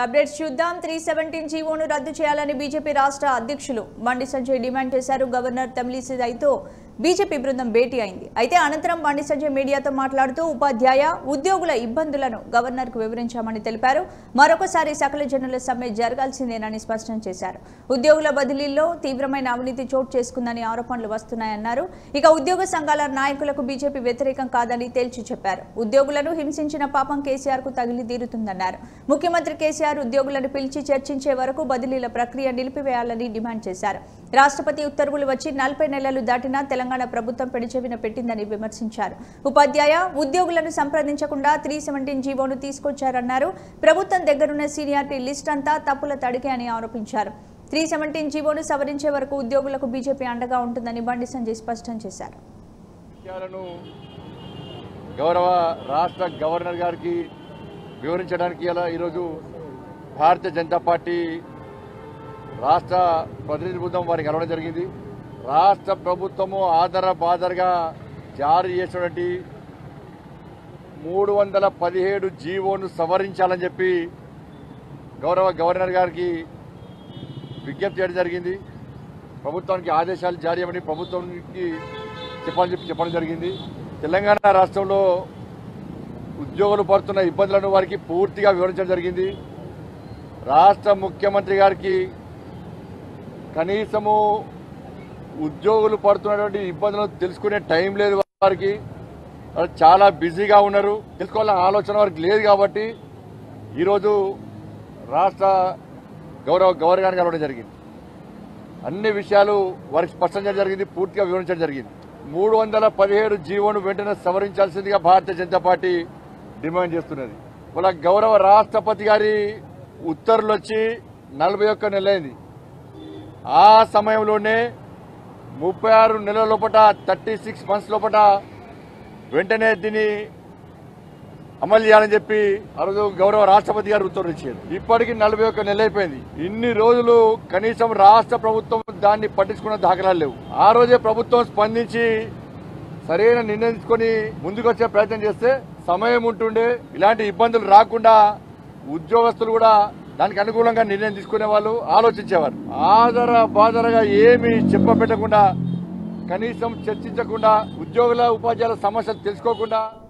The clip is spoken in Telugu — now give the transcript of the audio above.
అప్డేట్స్ చూద్దాం త్రీ సెవెంటీన్ జీవోను రద్దు చేయాలని బీజేపీ రాష్ట్ర అధ్యక్షులు బండి సంజయ్ డిమాండ్ చేశారు గవర్నర్ తమిళిసై రైతో బీజేపీ బృందం భేటీ అయింది అయితే అనంతరం బండి సంజయ్ మీడియాతో మాట్లాడుతూ ఉపాధ్యాయ ఉద్యోగుల ఇబ్బందులను గవర్నర్కు వివరించామని తెలిపారు మరొకసారి సకల జనుల సమ్మె జరగాల్సిందేనని స్పష్టం చేశారు ఉద్యోగుల బదిలీల్లో తీవ్రమైన అవినీతి చోటు చేసుకుందని ఆరోపణలు వస్తున్నాయన్నారు ఇక ఉద్యోగ సంఘాల నాయకులకు బీజేపీ వ్యతిరేకం కాదని తేల్చి చెప్పారు ఉద్యోగులను హింసించిన పాపం కేసీఆర్ కు తగిలి తీరుతుందన్నారు ముఖ్యమంత్రి కేసీఆర్ ఉద్యోగులను పిలిచి చర్చించే వరకు బదిలీల ప్రక్రియ నిలిపివేయాలని డిమాండ్ చేశారు రాష్ట్రపతి ఉత్తర్వులు వచ్చి నలభై నెలలు దాటినా తెలంగాణ ప్రభుత్వం పెడిచెవిన పెట్టిందని విమర్శించారు ఉపాధ్యాయ ఉద్యోగులను సంప్రదించకుండా త్రీ సెవెంటీన్ జీవోను తీసుకొచ్చారన్నారు ప్రభుత్వం దగ్గరున్న సీనియారిటీ లిస్ట్ అంతా తప్పుల తడికే అని ఆరోపించారు త్రీ సెవెంటీన్ జీవోను సవరించే వరకు ఉద్యోగులకు బీజేపీ అండగా ఉంటుందని బండి సంజయ్ స్పష్టం చేశారు విషయాలను గౌరవ రాష్ట్ర గవర్నర్ గారికి వివరించడానికి ఇలా ఈరోజు భారతీయ జనతా పార్టీ రాష్ట్ర ప్రతినిధి బృందం వారికి కలవడం జరిగింది రాష్ట్ర ప్రభుత్వము ఆధార బాధరగా జారీ చేసినటువంటి మూడు వందల పదిహేడు జీవోను సవరించాలని చెప్పి గౌరవ గవర్నర్ గారికి విజ్ఞప్తి చేయడం జరిగింది ప్రభుత్వానికి ఆదేశాలు జారీ అవ్వని ప్రభుత్వానికి చెప్పాలని చెప్పి చెప్పడం జరిగింది తెలంగాణ రాష్ట్రంలో ఉద్యోగులు పడుతున్న ఇబ్బందులను వారికి పూర్తిగా వివరించడం జరిగింది రాష్ట్ర ముఖ్యమంత్రి గారికి కనీసము ఉద్యోగులు పడుతున్నటువంటి ఇబ్బందులను తెలుసుకునే టైం లేదు వారికి వారు చాలా బిజీగా ఉన్నారు తెలుసుకోవాలన్న ఆలోచన వారికి లేదు కాబట్టి ఈరోజు రాష్ట్ర గౌరవ గవర్నర్ గారిని కలవడం జరిగింది అన్ని విషయాలు వారికి స్పష్టం చేయడం జరిగింది పూర్తిగా వివరించడం జరిగింది మూడు వందల పదిహేడు జీవోను వెంటనే సవరించాల్సిందిగా భారతీయ జనతా పార్టీ డిమాండ్ చేస్తున్నది వాళ్ళ గౌరవ రాష్ట్రపతి గారి ఉత్తర్వులు వచ్చి నలభై ఒక్క నెలలైంది ఆ సమయంలోనే ముప్పై ఆరు నెలల లోపల థర్టీ సిక్స్ మంత్స్ లోపల వెంటనే దీన్ని అమలు చేయాలని చెప్పి ఆ రోజు గౌరవ రాష్ట్రపతి గారు ఉత్తర్వులు ఇచ్చారు ఇప్పటికి నలభై ఒక్క నెల అయిపోయింది ఇన్ని రోజులు కనీసం రాష్ట్ర ప్రభుత్వం దాన్ని పట్టించుకున్న దాఖలాలు లేవు ఆ రోజే ప్రభుత్వం స్పందించి సరైన నిర్ణయం తీసుకొని ముందుకు వచ్చే ప్రయత్నం చేస్తే సమయం ఉంటుండే ఇలాంటి ఇబ్బందులు రాకుండా ఉద్యోగస్తులు కూడా దానికి అనుకూలంగా నిర్ణయం తీసుకునే వాళ్ళు ఆలోచించేవారు ఆదర బాదరగా ఏమీ చెప్పపెట్టకుండా కనీసం చర్చించకుండా ఉద్యోగుల ఉపాధ్యాయుల సమస్యలు తెలుసుకోకుండా